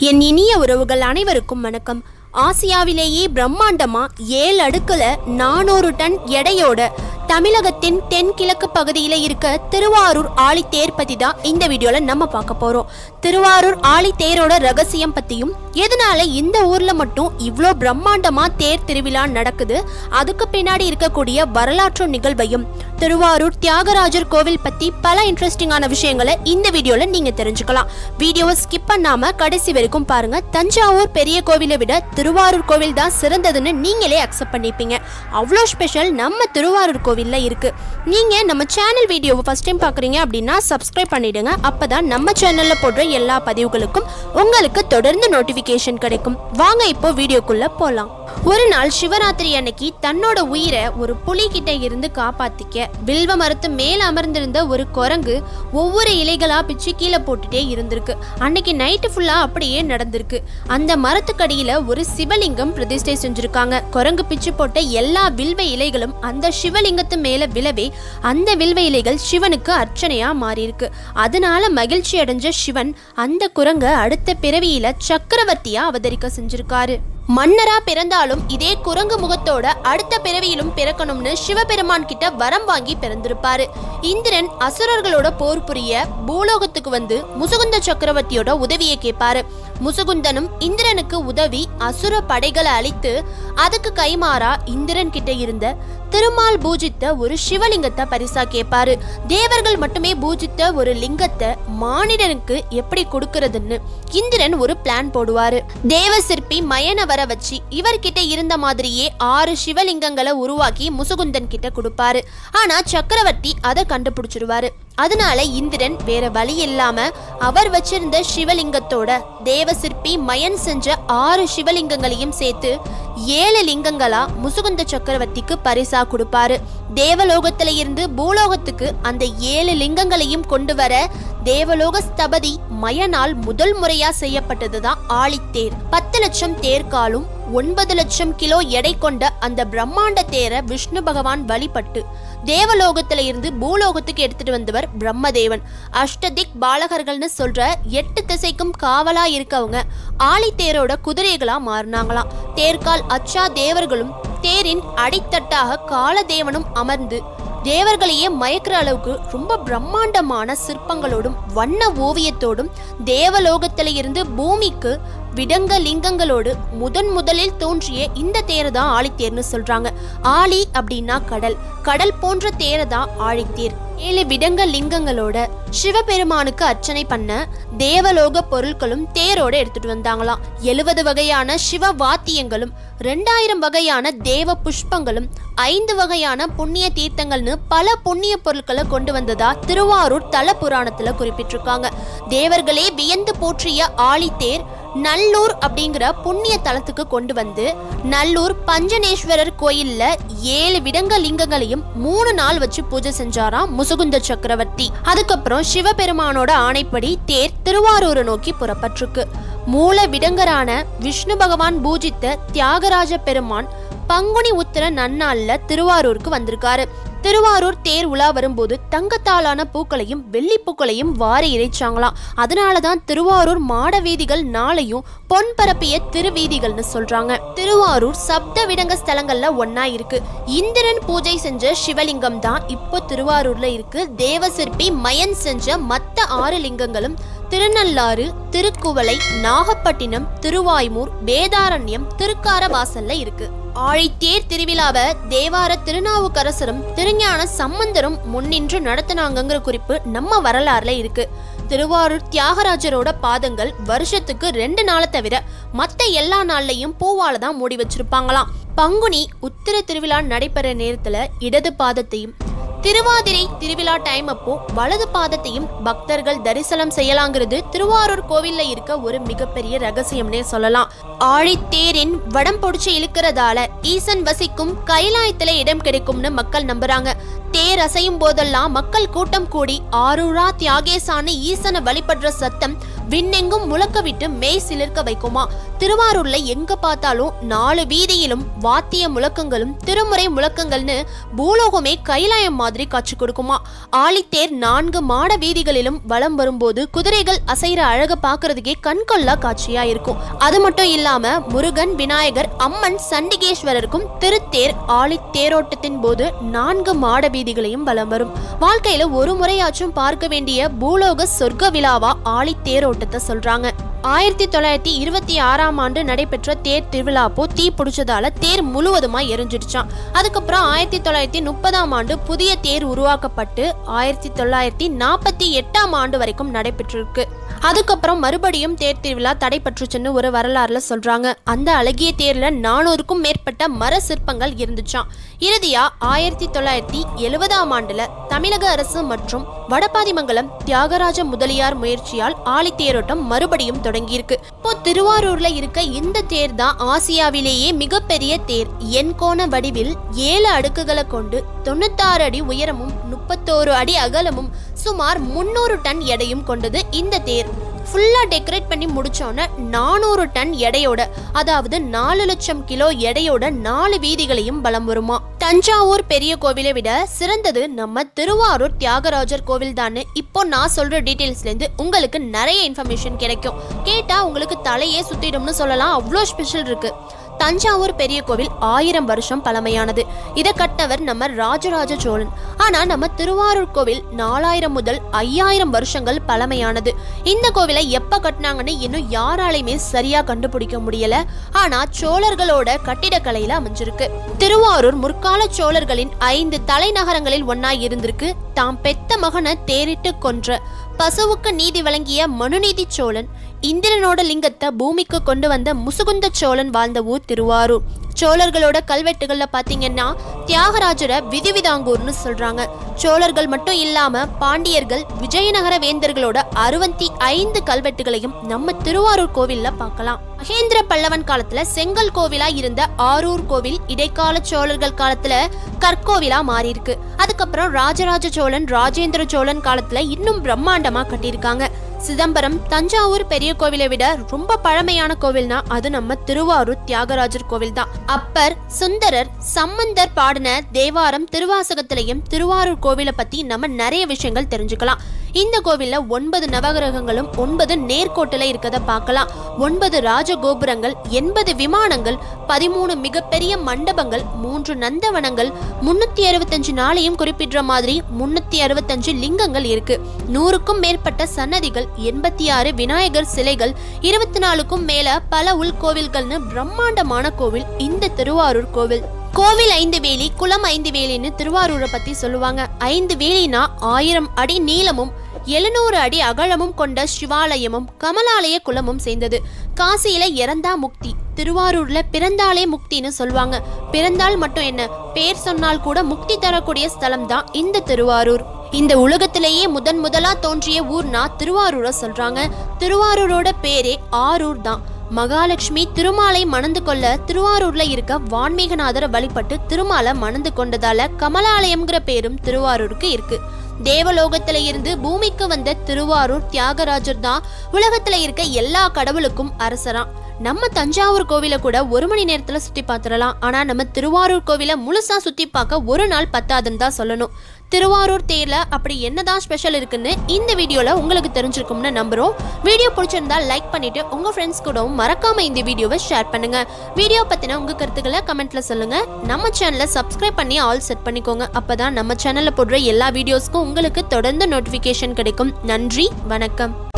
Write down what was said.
என் இனிய உறவுகள் அனைவருக்கும் வணக்கம் ஆசியாவிலேயே பிரம்மாண்டமா ஏழு அடுக்குல நானூறு டன் எடையோட தமிழகத்தின் தென்கிழக்கு பகுதியில் இருக்க திருவாரூர் ஆழித்தேர் பத்தி தான் இந்த வீடியோல நம்ம பார்க்க போறோம் திருவாரூர் ஆழித்தேரோட ரகசியம் பத்தியும் எதனால இந்த ஊர்ல மட்டும் இவ்வளோ பிரம்மாண்டமா தேர் திருவிழா நடக்குது அதுக்கு பின்னாடி இருக்கக்கூடிய வரலாற்று நிகழ்வையும் திருவாரூர் தியாகராஜர் கோவில் பத்தி பல இன்ட்ரெஸ்டிங்கான விஷயங்களை இந்த வீடியோல நீங்க தெரிஞ்சுக்கலாம் வீடியோவை ஸ்கிப் பண்ணாம கடைசி வரைக்கும் பாருங்க தஞ்சாவூர் பெரிய கோவிலை விட திருவாரூர் கோவில் தான் சிறந்ததுன்னு நீங்களே அக்செப்ட் பண்ணிப்பீங்க அவ்வளோ ஸ்பெஷல் நம்ம திருவாரூர் கோவில்ல இருக்கு நீங்க நம்ம சேனல் வீடியோவை ஃபர்ஸ்ட் டைம் பாக்குறீங்க அப்படின்னா சப்ஸ்கிரைப் பண்ணிடுங்க அப்பதான் நம்ம சேனல்ல போடுற எல்லா பதிவுகளுக்கும் உங்களுக்கு தொடர்ந்து நோட்டிபிகேஷன் கிடைக்கும் வாங்க இப்போ வீடியோக்குள்ள போலாம் ஒரு நாள் சிவராத்திரி அன்னைக்கு தன்னோட உயிரை ஒரு புலி கிட்ட இருந்து காப்பாத்திக்க வில்வ மரத்து மேல அமர்ந்திருந்த ஒரு குரங்கு ஒவ்வொரு இலைகளா பிச்சு கீழே போட்டுட்டே இருந்திருக்கு அன்னைக்கு நைட்டு ஃபுல்லா அப்படியே நடந்திருக்கு அந்த மரத்துக்கடியில ஒரு சிவலிங்கம் பிரதிஷ்டை செஞ்சிருக்காங்க குரங்கு பிச்சு போட்ட எல்லா வில்வ இலைகளும் அந்த சிவலிங்கத்து மேல விழவே அந்த வில்வ இலைகள் சிவனுக்கு அர்ச்சனையா மாறியிருக்கு அதனால மகிழ்ச்சி அடைஞ்ச சிவன் அந்த குரங்க அடுத்த பிறவியில சக்கரவர்த்தியா அவதரிக்க செஞ்சிருக்காரு மன்னரா பிறந்தாலும் இதே குரங்கு முகத்தோட அடுத்த பிறவியிலும் பிறக்கணும்னு சிவபெருமான் கிட்ட வரம் வாங்கி பிறந்திருப்பாரு இந்திரன் அசுரர்களோட போர் புரிய பூலோகத்துக்கு வந்து முசுகுந்த சக்கரவர்த்தியோட உதவியை கேட்பாரு முசுகுந்தனும் இந்திரனுக்கு உதவி அசுர படைகளை அழித்து அதுக்கு கைமாறா இந்திரன் கிட்ட இருந்த திருமால் பூஜித்த ஒரு சிவலிங்கத்தை பரிசா கேட்பாரு தேவர்கள் மட்டுமே பூஜித்த ஒரு லிங்கத்தை மானிடனுக்கு எப்படி கொடுக்கறதுன்னு இந்திரன் ஒரு பிளான் போடுவாரு தேவ சிற்பி மயன வர வச்சு இவர்கிட்ட இருந்த மாதிரியே ஆறு சிவலிங்கங்களை உருவாக்கி முசுகுந்தன் கிட்ட கொடுப்பாரு ஆனா சக்கரவர்த்தி அதை கண்டுபிடிச்சிருவாரு அதனால இந்திரன் வேற வழி இல்லாம அவர் வச்சிருந்த சிவலிங்கத்தோட தேவ சிற்பி மயன் செஞ்ச ஆறு சிவலிங்கங்களையும் சேர்த்து ஏழு லிங்கங்களா முசுகுந்த சக்கரவர்த்திக்கு பரிசா கொடுப்பாரு தேவலோகத்துல இருந்து பூலோகத்துக்கு அந்த ஏழு லிங்கங்களையும் கொண்டு வர தேவலோக ஸ்தபதி மயனால் முதல் முறையா செய்யப்பட்டதுதான் ஆழித்தேர் பத்து லட்சம் தேர்காலும் ஒன்பது லட்சம் கிலோ எடை கொண்ட அந்த பிரம்மாண்ட தேரை விஷ்ணு பகவான் வழிபட்டு தேவலோகத்துல இருந்து பூலோகத்துக்கு எடுத்துட்டு வந்தவர் பிரம்மதேவன் அஷ்டதிக் பாலகர்கள்னு சொல்ற எட்டு திசைக்கும் காவலா இருக்கவங்க ஆழித்தேரோட குதிரைகளா மாறினாங்களாம் தேர்கால் அச்சா தேவர்களும் தேரின் அடித்தட்டாக காலதேவனும் அமர்ந்து தேவர்களையே மயக்கிற அளவுக்கு ரொம்ப பிரம்மாண்டமான சிற்பங்களோடும் வண்ண ஓவியத்தோடும் தேவலோகத்தில இருந்து பூமிக்கு விடங்க லிங்கங்களோடு முதன் முதலில் தோன்றிய இந்த தேரை தான் ஆழித்தேர்னு சொல்றாங்க ஆழி அப்படின்னா கடல் கடல் போன்ற தேரை தான் ஆழித்தேர் ஏழு விடங்க லிங்கங்களோட சிவபெருமானுக்கு அர்ச்சனை பண்ண தேவலோக பொருட்களும் தேரோட எடுத்துட்டு வந்தாங்களாம் எழுபது வகையான சிவ வாத்தியங்களும் ரெண்டாயிரம் வகையான தேவ புஷ்பங்களும் ஐந்து வகையான புண்ணிய தீர்த்தங்கள்னு பல புண்ணிய பொருட்களை கொண்டு வந்ததா திருவாரூர் தல புராணத்துல குறிப்பிட்டிருக்காங்க தேவர்களே வியந்து போற்றிய ஆழித்தேர் நல்லூர் அப்படிங்கிற புண்ணிய தலத்துக்கு கொண்டு வந்து நல்லூர் பஞ்சனேஸ்வரர் கோயில்ல ஏழு விடங்க லிங்கங்களையும் மூணு நாள் வச்சு பூஜை செஞ்சாராம் முசுகுந்த சக்கரவர்த்தி அதுக்கப்புறம் சிவபெருமானோட ஆணைப்படி தேர் திருவாரூரை நோக்கி புறப்பட்டிருக்கு மூல விடங்கரான விஷ்ணு பகவான் பூஜித்த தியாகராஜ பெருமான் பங்குனி உத்திர நன்னாள்ல திருவாரூருக்கு வந்திருக்காரு திருவாரூர் தேர் உலா வரும்போது தங்கத்தாலான பூக்களையும் வெள்ளி பூக்களையும் வாரி இறைச்சாங்களாம் அதனால தான் திருவாரூர் மாட வீதிகள் நாளையும் பொன் பரப்பிய திருவீதிகள்னு சொல்றாங்க திருவாரூர் சப்த விடங்க ஸ்தலங்கள்ல ஒன்னா இருக்கு இந்திரன் பூஜை செஞ்ச சிவலிங்கம் தான் இப்போ திருவாரூர்ல இருக்கு தேவசிற்பி மயன் செஞ்ச மத்த ஆறு லிங்கங்களும் திருநள்ளாறு திருக்குவளை நாகப்பட்டினம் திருவாய்மூர் வேதாரண்யம் திருக்காரவாசல்ல இருக்கு ஆழித்தேர் திருவிழாவை தேவார திருநாவுக்கரசரும் திருஞான சம்பந்தரும் முன்னின்று நடத்தினாங்கங்கிற குறிப்பு நம்ம வரலாறுல இருக்கு திருவாரூர் தியாகராஜரோட பாதங்கள் வருஷத்துக்கு ரெண்டு நாளை தவிர மத்த எல்லா நாள்லையும் பூவால தான் மூடி வச்சிருப்பாங்களாம் பங்குனி உத்திர திருவிழா நடைபெற நேரத்துல இடது பாதத்தையும் திருவாதிரை திருவிழா டைம் அப்போ வலது பாதத்தையும் பக்தர்கள் தரிசனம் செய்யலாங்கிறது திருவாரூர் கோவில்ல இருக்க ஒரு மிகப்பெரிய ரகசியம்னே சொல்லலாம் ஆழித்தேரின் வடம் பொடிச்சு இழுக்கிறதால ஈசன் வசிக்கும் கைலாயத்துல இடம் கிடைக்கும்னு மக்கள் நம்புறாங்க தேர் அசையும் போதெல்லாம் மக்கள் கூட்டம் கூடி ஆரூரா தியாகேசான்னு ஈசனை வழிபடுற சத்தம் விண்ணெங்கும் முழக்க விட்டு மெய் சிலிர்க்க வைக்குமா திருவாரூர்ல எங்க பார்த்தாலும் நாலு வீதியிலும் வாத்திய முழக்கங்களும் திருமுறை முழக்கங்கள்னு பூலோகமே கைலாயம் மாதிரி காட்சி கொடுக்குமா ஆழித்தேர் நான்கு மாட வீதிகளிலும் வலம் வரும்போது குதிரைகள் அசைற அழக பார்க்கறதுக்கே கண்கொள்ளா காட்சியா இருக்கும் அது மட்டும் இல்லாம முருகன் விநாயகர் அம்மன் சண்டிகேஸ்வரருக்கும் திருத்தேர் ஆழித்தேரோட்டத்தின் போது நான்கு மாட வீதிகளையும் வலம் வரும் வாழ்க்கையில ஒரு முறையாச்சும் பார்க்க வேண்டிய பூலோக சொர்க்க விழாவா ஆழித்தேரோட்டத்தை சொல்றாங்க ஆயிரத்தி தொள்ளாயிரத்தி இருபத்தி ஆறாம் ஆண்டு நடைபெற்ற தேர் திருவிழா அப்போ தீ பிடிச்சதால தேர் முழுவதுமா எரிஞ்சிடுச்சான் அதுக்கப்புறம் ஆயிரத்தி தொள்ளாயிரத்தி முப்பதாம் ஆண்டு புதிய தேர் உருவாக்கப்பட்டு ஆயிரத்தி தொள்ளாயிரத்தி நாற்பத்தி எட்டாம் ஆண்டு வரைக்கும் நடைபெற்றிருக்கு அதுக்கப்புறம் மறுபடியும் தேர் திருவிழா தடைபற்றுச்சுன்னு ஒரு வரலாறுல சொல்றாங்க அந்த அழகிய தேர்ல நானூறுக்கும் மேற்பட்ட மர சிற்பங்கள் இருந்துச்சாம் இறுதியா ஆயிரத்தி தொள்ளாயிரத்தி எழுபதாம் ஆண்டுல தமிழக அரசு மற்றும் வடபாதிமங்கலம் தியாகராஜ முதலியார் முயற்சியால் ஆழித்தேரோட்டம் மறுபடியும் தொடங்கியிருக்கு இப்போ திருவாரூர்ல இருக்க இந்த தேர் தான் ஆசியாவிலேயே மிகப்பெரிய தேர் எண்கோண வடிவில் ஏழு அடுக்குகளை கொண்டு தொண்ணூத்தாறு அடி உயரமும் முப்பத்தோரு அடி அகலமும் சுமார் முன்னூறு டன் எடையும் கொண்டது இந்த தேர் ஃபுல்லா டெக்கரேட் பண்ணி முடிச்சோன்னே நானூறு டன் எடையோட அதாவது நாலு லட்சம் கிலோ எடையோட நாலு வீதிகளையும் பலம் வருமா தஞ்சாவூர் பெரிய கோவிலை விட சிறந்தது நம்ம திருவாரூர் தியாகராஜர் கோவில் தான் இப்போ நான் சொல்ற டீட்டெயில்ஸ்ல இருந்து உங்களுக்கு நிறைய இன்ஃபர்மேஷன் கிடைக்கும் கேட்டா உங்களுக்கு தலையே சுத்திடும்னு சொல்லலாம் அவ்வளோ ஸ்பெஷல் இருக்கு தஞ்சாவூர் பெரிய கோவில் ஆயிரம் வருஷம் பழமையானது இதை கட்டினவர் நம்ம ராஜராஜ சோழன் ஆனா நம்ம திருவாரூர் கோவில் நாலாயிரம் முதல் ஐயாயிரம் வருஷங்கள் பழமையானது இந்த கோவிலை எப்ப கட்டினாங்கன்னு இன்னும் யாராலையுமே சரியா கண்டுபிடிக்க முடியல ஆனா சோழர்களோட கட்டிடக்கலையில அமைஞ்சிருக்கு திருவாரூர் முற்கால சோழர்களின் ஐந்து தலைநகரங்களில் ஒன்னா இருந்திருக்கு தாம் பெத்த மகனை தேரிட்டு கொன்ற பசுவுக்கு நீதி வழங்கிய மனுநீதி சோழன் இந்திரனோட லிங்கத்தை பூமிக்கு கொண்டு வந்த முசுகுந்த சோழன் வாழ்ந்த ஊர் திருவாரூர் சோழர்களோட கல்வெட்டுகள்ல பாத்தீங்கன்னா தியாகராஜரை விதிவிதாங்கூர்னு சொல்றாங்க சோழர்கள் மட்டும் இல்லாம பாண்டியர்கள் விஜயநகர வேந்தர்களோட அறுபத்தி ஐந்து கல்வெட்டுகளையும் நம்ம திருவாரூர் கோவில்ல பார்க்கலாம் மகேந்திர பல்லவன் காலத்துல செங்கல் கோவிலா இருந்த ஆரூர் கோவில் இடைக்கால சோழர்கள் காலத்துல கற்கோவிலா மாறி இருக்கு அதுக்கப்புறம் ராஜராஜ சோழன் ராஜேந்திர சோழன் காலத்துல இன்னும் பிரம்மாண்டமா கட்டியிருக்காங்க சிதம்பரம் தஞ்சாவூர் பெரிய கோவிலை விட ரொம்ப பழமையான கோவில்னா அது நம்ம திருவாரூர் தியாகராஜர் கோவில் தான் அப்பர் சுந்தரர் சம்பந்தர் பாடின தேவாரம் திருவாசகத்திலையும் திருவாரூர் கோவிலை பத்தி நம்ம நிறைய விஷயங்கள் தெரிஞ்சுக்கலாம் இந்த கோவில்ல ஒன்பது நவகிரகங்களும் ஒன்பது நேர்கோட்டில் இருக்கத பார்க்கலாம் ஒன்பது ராஜகோபுரங்கள் எண்பது விமானங்கள் பதிமூணு மிகப்பெரிய மண்டபங்கள் மூன்று நந்தவனங்கள் முன்னூத்தி அறுபத்தஞ்சு நாளையும் குறிப்பிடுற மாதிரி முன்னூத்தி அறுபத்தஞ்சு லிங்கங்கள் இருக்கு நூறுக்கும் மேற்பட்ட சன்னதிகள் எண்பத்தி ஆறு விநாயகர் சிலைகள் இருபத்தி நாலுக்கும் மேல பல உள்கோவில்கள்னு பிரம்மாண்டமான கோவில் இந்த திருவாரூர் கோவில் கோவில் ஐந்து வேலி குளம் ஐந்து வேலின்னு திருவாரூரை பத்தி சொல்லுவாங்க ஐந்து வேலினா ஆயிரம் அடி நீளமும் எழுநூறு அடி அகலமும் கொண்ட சிவாலயமும் கமலாலய குளமும் சேர்ந்தது காசியில இறந்தா முக்தி திருவாரூர்ல பிறந்தாலே முக்தின்னு சொல்லுவாங்க பிறந்தால் மட்டும் என்ன பேர் சொன்னால் கூட முக்தி தரக்கூடிய ஸ்தலம் தான் இந்த திருவாரூர் இந்த உலகத்திலேயே முதன் முதலா தோன்றிய ஊர்னா திருவாரூரை சொல்றாங்க திருவாரூரோட பேரே ஆரூர் தான் மகாலட்சுமி திருமாலை மணந்து கொள்ள திருவாரூர்ல இருக்க வான்மீகநாதரை வழிபட்டு திருமாலை மணந்து கொண்டதால கமலாலயம்ங்கிற பேரும் திருவாரூருக்கு இருக்கு தேவலோகத்துல இருந்து பூமிக்கு வந்த திருவாரூர் தியாகராஜர் தான் உலகத்துல இருக்க எல்லா கடவுளுக்கும் அரசராம் நம்ம தஞ்சாவூர் கோவிலை கூட ஒரு மணி நேரத்துல சுத்தி பார்த்துடலாம் ஆனா நம்ம திருவாரூர் கோவிலை முழுசா சுத்தி பார்க்க ஒரு நாள் பத்தாதுன்னு தான் சொல்லணும் திருவாரூர் தேர்ல அப்படி என்னதான் ஸ்பெஷல் இருக்குன்னு இந்த வீடியோல உங்களுக்கு தெரிஞ்சிருக்கும்னு நம்புறோம் வீடியோ பிடிச்சிருந்தா லைக் பண்ணிட்டு உங்க ஃப்ரெண்ட்ஸ் கூடவும் மறக்காம இந்த வீடியோவை ஷேர் பண்ணுங்க வீடியோ பத்தின உங்க கருத்துக்களை கமெண்ட்ல சொல்லுங்க நம்ம சேனலை சப்ஸ்கிரைப் பண்ணி ஆல் செட் பண்ணிக்கோங்க அப்பதான் நம்ம சேனல்ல போடுற எல்லா வீடியோஸ்க்கும் உங்களுக்கு தொடர்ந்து நோட்டிபிகேஷன் கிடைக்கும் நன்றி வணக்கம்